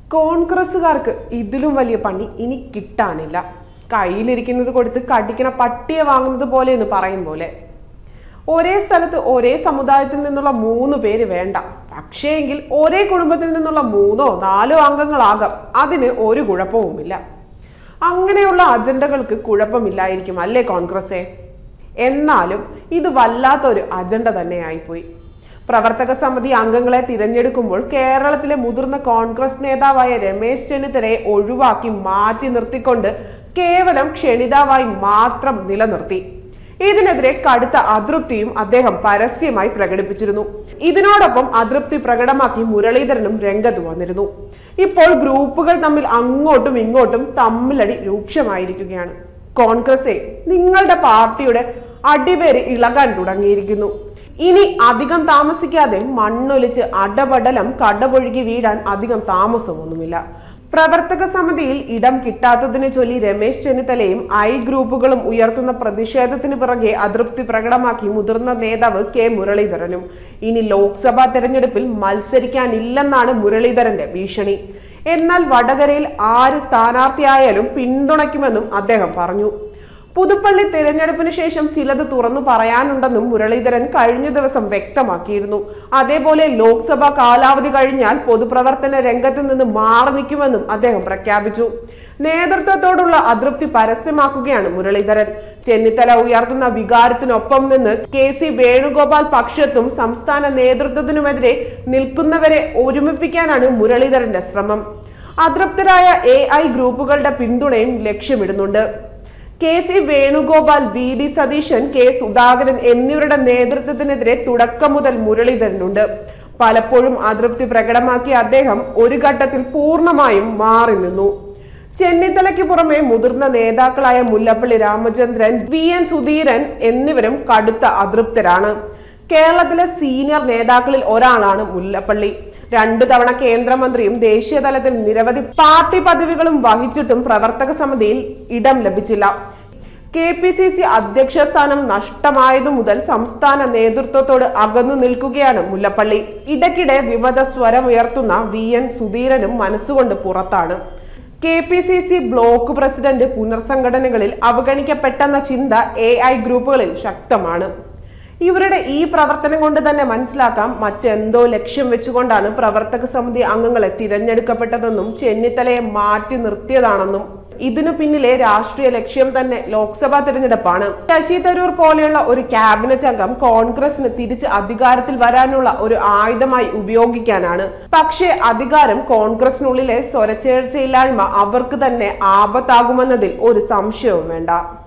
കോൺഗ്രസ്സുകാർക്ക് ഇതിലും വലിയ പണി ഇനി കിട്ടാനില്ല കയ്യിലിരിക്കുന്നത് കൊടുത്ത് കടിക്കണ പട്ടിയെ വാങ്ങുന്നത് പോലെ എന്ന് പറയും പോലെ ഒരേ സ്ഥലത്ത് ഒരേ സമുദായത്തിൽ നിന്നുള്ള മൂന്ന് പേര് വേണ്ട പക്ഷേ എങ്കിൽ ഒരേ കുടുംബത്തിൽ നിന്നുള്ള മൂന്നോ നാലോ അംഗങ്ങളാകാം അതിന് ഒരു കുഴപ്പവുമില്ല അങ്ങനെയുള്ള അജണ്ടകൾക്ക് കുഴപ്പമില്ലായിരിക്കും അല്ലേ കോൺഗ്രസേ എന്നാലും ഇത് വല്ലാത്തൊരു അജണ്ട തന്നെയായിപ്പോയി പ്രവർത്തക സമിതി അംഗങ്ങളെ തിരഞ്ഞെടുക്കുമ്പോൾ കേരളത്തിലെ മുതിർന്ന കോൺഗ്രസ് നേതാവായ രമേശ് ചെന്നിത്തലയെ ഒഴിവാക്കി മാറ്റി നിർത്തിക്കൊണ്ട് കേവലം ക്ഷണിതാവായി മാത്രം നിലനിർത്തി ഇതിനെതിരെ കടുത്ത അതൃപ്തിയും അദ്ദേഹം പരസ്യമായി പ്രകടിപ്പിച്ചിരുന്നു ഇതിനോടൊപ്പം അതൃപ്തി പ്രകടമാക്കി മുരളീധരനും രംഗത്ത് വന്നിരുന്നു ഇപ്പോൾ ഗ്രൂപ്പുകൾ തമ്മിൽ അങ്ങോട്ടും ഇങ്ങോട്ടും തമ്മിലടി രൂക്ഷമായിരിക്കുകയാണ് കോൺഗ്രസെ നിങ്ങളുടെ പാർട്ടിയുടെ അടിവേര് ഇളകാൻ തുടങ്ങിയിരിക്കുന്നു ഇനി അധികം താമസിക്കാതെ മണ്ണൊലിച്ച് അടപടലം കടപൊഴുകി വീഴാൻ അധികം താമസമൊന്നുമില്ല പ്രവർത്തക സമിതിയിൽ ഇടം കിട്ടാത്തതിനെ ചൊല്ലി രമേശ് ചെന്നിത്തലയും ഐ ഗ്രൂപ്പുകളും ഉയർത്തുന്ന പ്രതിഷേധത്തിന് പിറകെ അതൃപ്തി പ്രകടമാക്കി മുതിർന്ന നേതാവ് കെ മുരളീധരനും ഇനി ലോക്സഭാ തെരഞ്ഞെടുപ്പിൽ മത്സരിക്കാനില്ലെന്നാണ് മുരളീധരന്റെ ഭീഷണി എന്നാൽ വടകരയിൽ ആര് സ്ഥാനാർത്ഥിയായാലും പിന്തുണയ്ക്കുമെന്നും അദ്ദേഹം പറഞ്ഞു പുതുപ്പള്ളി തിരഞ്ഞെടുപ്പിന് ശേഷം ചിലത് തുറന്നു പറയാനുണ്ടെന്നും മുരളീധരൻ കഴിഞ്ഞ ദിവസം വ്യക്തമാക്കിയിരുന്നു അതേപോലെ ലോക്സഭ കാലാവധി കഴിഞ്ഞാൽ പൊതുപ്രവർത്തന രംഗത്ത് നിന്ന് മാറി നിൽക്കുമെന്നും അദ്ദേഹം പ്രഖ്യാപിച്ചു നേതൃത്വത്തോടുള്ള അതൃപ്തി പരസ്യമാക്കുകയാണ് മുരളീധരൻ ചെന്നിത്തല ഉയർത്തുന്ന വികാരത്തിനൊപ്പം നിന്ന് കെ സി വേണുഗോപാൽ പക്ഷത്തും സംസ്ഥാന നേതൃത്വത്തിനുമെതിരെ നിൽക്കുന്നവരെ ഒരുമിപ്പിക്കാനാണ് മുരളീധരന്റെ ശ്രമം അതൃപ്തരായ എ ഐ ഗ്രൂപ്പുകളുടെ പിന്തുണയും ലക്ഷ്യമിടുന്നുണ്ട് K C Venugopal V D Satheesan K Sudhakaran എന്നിവരുടെ നേതൃത്വത്തിനെതിരെ തുടക്കം മുതൽ മുരളീധരനുണ്ട് പലപ്പോഴും അതൃപ്തി പ്രകടമാക്കിയ അദ്ദേഹം ഒരു ഘട്ടത്തിൽ പൂർണ്ണമായും മാറി നിന്നു ചെന്നിത്തലയ്ക്ക് പുറമെ മുതിർന്ന നേതാക്കളായ മുല്ലപ്പള്ളി രാമചന്ദ്രൻ വി എൻ സുധീരൻ എന്നിവരും കടുത്ത അതൃപ്തരാണ് കേരളത്തിലെ സീനിയർ നേതാക്കളിൽ ഒരാളാണ് മുല്ലപ്പള്ളി രണ്ടു തവണ കേന്ദ്രമന്ത്രിയും ദേശീയ തലത്തിൽ നിരവധി പാർട്ടി പദവികളും വഹിച്ചിട്ടും പ്രവർത്തക സമിതിയിൽ ഇടം ലഭിച്ചില്ല കെ പി സി സി അധ്യക്ഷ സ്ഥാനം നഷ്ടമായതു മുതൽ സംസ്ഥാന നേതൃത്വത്തോട് അകന്നു നിൽക്കുകയാണ് മുല്ലപ്പള്ളി ഇടയ്ക്കിടെ വിമത സ്വരമുയർത്തുന്ന വി എൻ സുധീരനും മനസ്സുകൊണ്ട് പുറത്താണ് K P C C block president പുനർസംഘടനകളിൽ അവഗണിക്കപ്പെട്ടെന്ന ചിന്ത എ ഐ ഗ്രൂപ്പുകളിൽ ശക്തമാണ് ഇവരുടെ ഈ പ്രവർത്തനം കൊണ്ട് തന്നെ മനസ്സിലാക്കാം മറ്റെന്തോ ലക്ഷ്യം വെച്ചുകൊണ്ടാണ് പ്രവർത്തക സമിതി അംഗങ്ങളെ തിരഞ്ഞെടുക്കപ്പെട്ടതെന്നും ചെന്നിത്തലയെ മാറ്റി നിർത്തിയതാണെന്നും ഇതിനു പിന്നിലെ രാഷ്ട്രീയ ലക്ഷ്യം തന്നെ ലോക്സഭാ തിരഞ്ഞെടുപ്പാണ് ശശി തരൂർ പോലെയുള്ള ഒരു ക്യാബിനറ്റ് അംഗം കോൺഗ്രസിന് തിരിച്ച് അധികാരത്തിൽ വരാനുള്ള ഒരു ആയുധമായി ഉപയോഗിക്കാനാണ് പക്ഷേ അധികാരം കോൺഗ്രസിനുള്ളിലെ സ്വരച്ചേർച്ചയില്ലായ്മ അവർക്ക് തന്നെ ആപത്താകുമെന്നതിൽ ഒരു സംശയവും വേണ്ട